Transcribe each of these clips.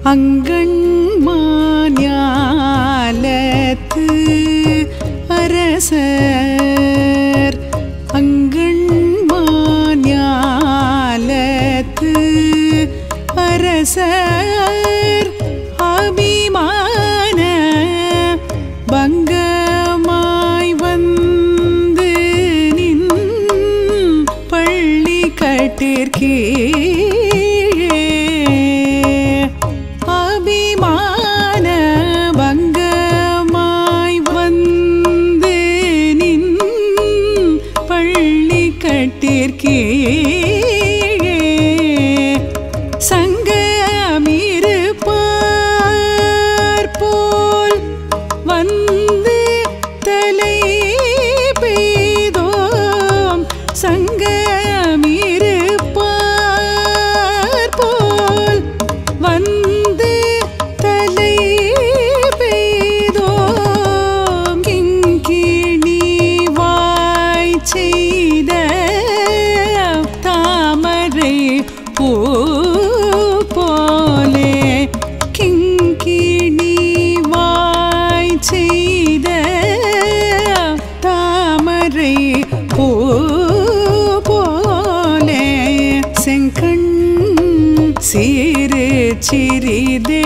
அங்கண்மாஞாலத்து அரசர் அங்கண்மாஞாலத்து அரசர் அபிமான பங்கமாய் வந்து நின் பள்ளி கட்டிற்கீழே அபிமான பங்கமாய் வந்து நின் பள்ளி கட்டிற்கீழே சங்கமிருப்பார் போல் வந்து தலை பெய்தோம் சங்கமிருப்பார் போல் வந்து தலை பெய்தோம் கிங்கிணி வாய் செய்த தாமரை பூ போலே கிங்கிணி வாய் செய்த தாமரை பூ போலே செங்கண் சீரு சிறிதே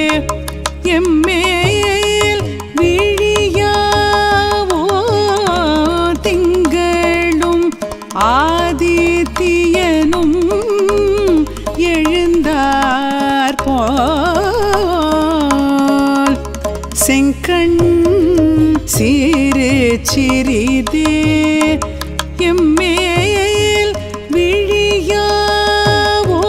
எம்மேல் விழியாவோ திங்களும் ஆதித்தியனும் எழுந்தார் போல் செங்கண் சீரு சிறிதே எம்மேல் விழியாவோ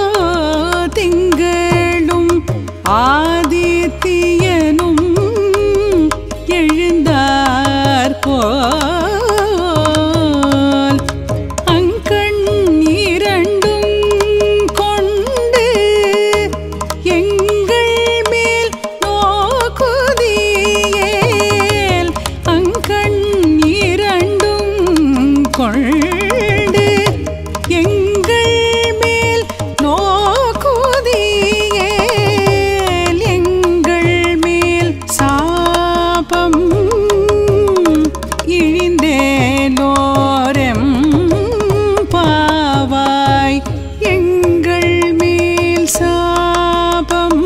திங்களும் ஆதித்தியனும் எழுந்தார் போல் அங்கண் இரண்டும் கொண்டு எங்கள் மேல் நோக்குதியேல் அங்கண் இரண்டும் கொண்டு எங்கள் மேல் நோக்குதியேல் எங்கள் மேல் சாபம் இழிந்தேனோரெம் பாவாய் எங்கள் மேல் சாபம்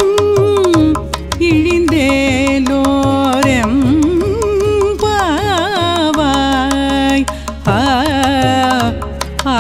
இழிந்தேலோரெம் பாவாய் ஆ ஆ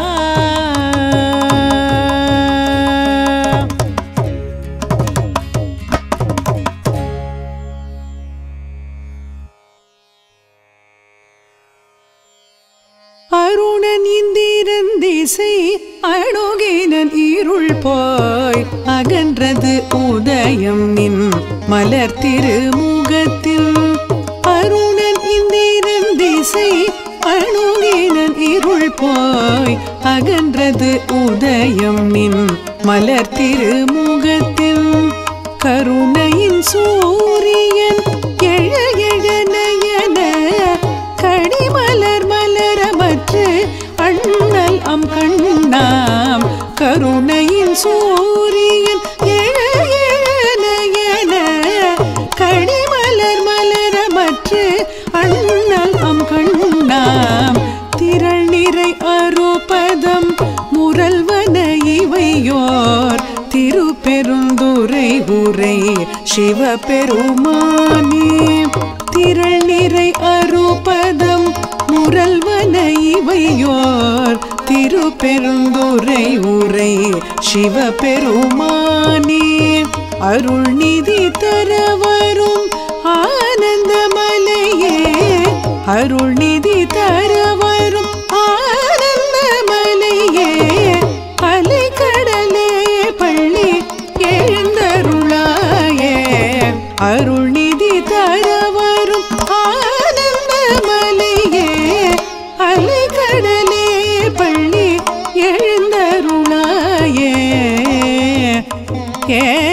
அருணன் இந்திரன் திசை அணுகினன் இருள் போய் அகன்றது உதயம் நின் மலர் திருமுகத்தில் அருணன் இந்திரன் திசை அணுகினன் இருள் போய் அகன்றது உதயம் நின் மலர் திருமுகத்தில் கருணையின் சூரியன் எழ எழ நயன கடிமலர் மலரமற்று அண்ணல் அம் கண்ணாம் கருணையின் சூரியன் எழ எழ நயன கடிமலர் மலரமற்று அண்ணல் அம் கண்ணாம் திரள் நிறை அருபதம் முரல்வன இவையோர் திருப்பெருந்துரை உரை சிவபெருமானே திரள் நிறை அருபதம் முரல்வன இவையோர் திருப்பெருந்துரை உரை சிவபெருமானே அருள்நிதி தரவரும் ஆனந்தமலையே அருள்நிதி தரவரும் ஆனந்தமலையே அலைக்கடலே பள்ளி எழுந்தருளாயே அருள்நிதி தரவரும் ஆனந்தமலையே அலைக்கடலே பள்ளி எழுந்தருளாயே ஏ